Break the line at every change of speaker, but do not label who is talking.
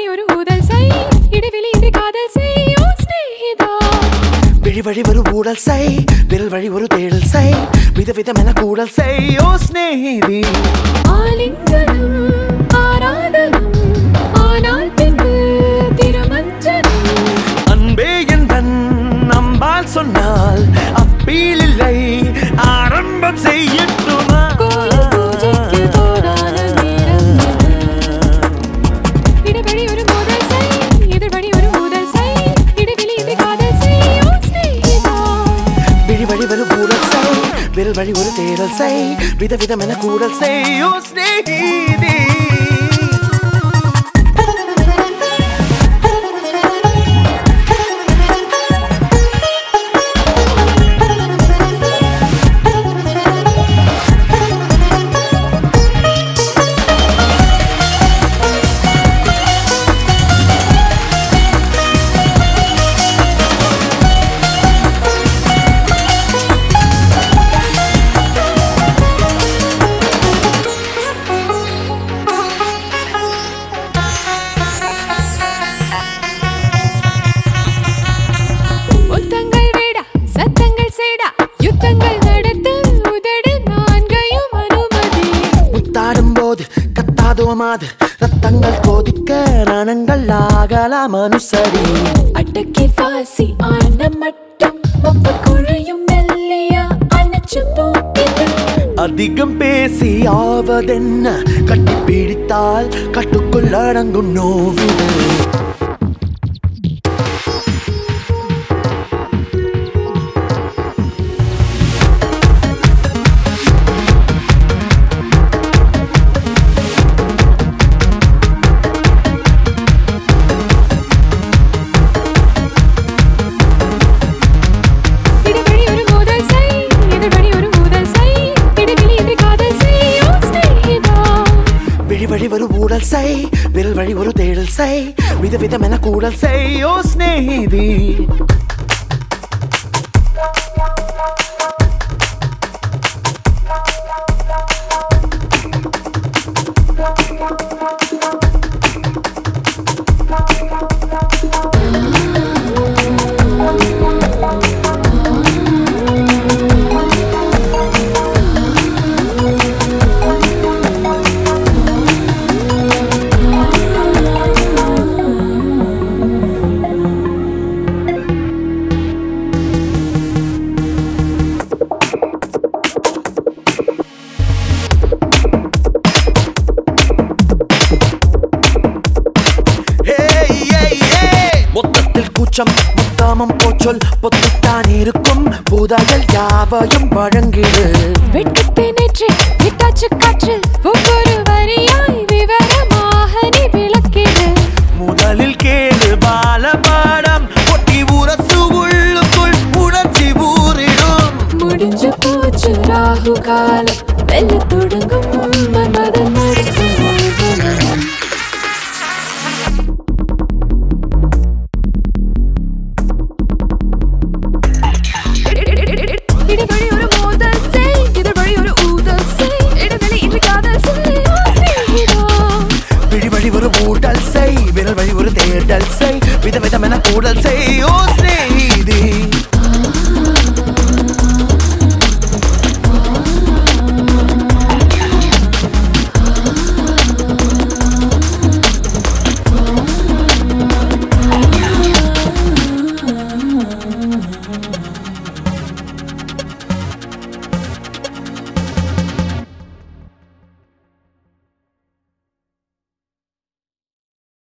வழி ஒரு ஊதல் செய் இடைவெளி இன்றி காதல் செய் ஓ சிநேகிதா
விழி வழி ஒரு ஊடல் செய் விரல் வழி ஒரு தேடல் செய் விதவிதம் என கூடல் செய் ஓ ஸ்நேகிதி
ஆலிங்கனம் ஆராதனம் ஆனால் பின்பு திருமஞ்சனம்
அன்பே என்பன் நம்பால் சொன்னால் அப்பீல் இல்லை ஆரம்பம் செய்யட்டுமா
கோயில் பூஜைக்கு போதான நேரம் இது. இடைவெளி ஒரு மோதல் செய் எதிர்வழி ஒரு ஊதல் செய் இடைவெளி இன்றி காதல் செய் ஓ சிநேகிதா
விழி வழி ஒரு ஊடல் செய் விரல் வழி ஒரு தேடல் செய் விதவிதம் என கூடல் செய் ஓ ஸ்நேகிதி
முத்தங்கள் வேடா சத்தங்கள் சேடா யுத்தங்கள் நடத்த உதடு நான்கையும் அனுமதி
முத்தாடும் போது கத்தாதுவமாது ரத்தங்கள் கொதிக்க ரணங்கள் ஆகலாம் அனுசரி
அடக்கி வாசி ஆன மட்டும் ஒப்பு குழையும் மெல்லையா அணைச்சு போகிறது
அதிகம் பேசி ஆவதென்ன கட்டி பிடித்தால் கட்டுக்குள் அடங்கும் நோவிது
இடைவெளி ஒரு மோதல் செய் எதிர்வழி ஒரு ஊதல் செய் இடைவெளி இன்றி காதல் செய் ஓ சிநேகிதா
விழி வழி ஒரு ஊடல் செய் விரல் வழி ஒரு தேடல் செய் விதவிதம் என கூடல் செய் ஓ ஸ்நேகிதி Hey, hey, hey! மொத்தத்தில் கூச்சம் முத்தாமம் போச்சொல் பொத்துத்தான் இருக்கும் புதையல் யாவையும் வழங்கிடு
வெட்கத்தை நேற்று விட்டாச்சு காற்று ஒவ்வொரு வரியாய் விவரமாக நீ விளக்கிடு
முதலில் கேளு பாலபாடம் ஒட்டி உரசு உள்ளுக்குள் உணர்ச்சி ஊறிடும்
முடிஞ்சு போச்சு ராகு காலம் வெல்ல தொடங்கும் மன்மதன் நடக்கும் ஊர்வலம். இடைவெளி ஒரு மோதல் செய் எதிர்வழி ஒரு ஊதல் செய் இடைவெளி இன்றி காதல் செய் ஓ சிநேகிதா.
விழி வழி ஒரு ஊடல் செய் விரல் வழி ஒரு தேடல் செய் விதவிதம் என கூடல் செய்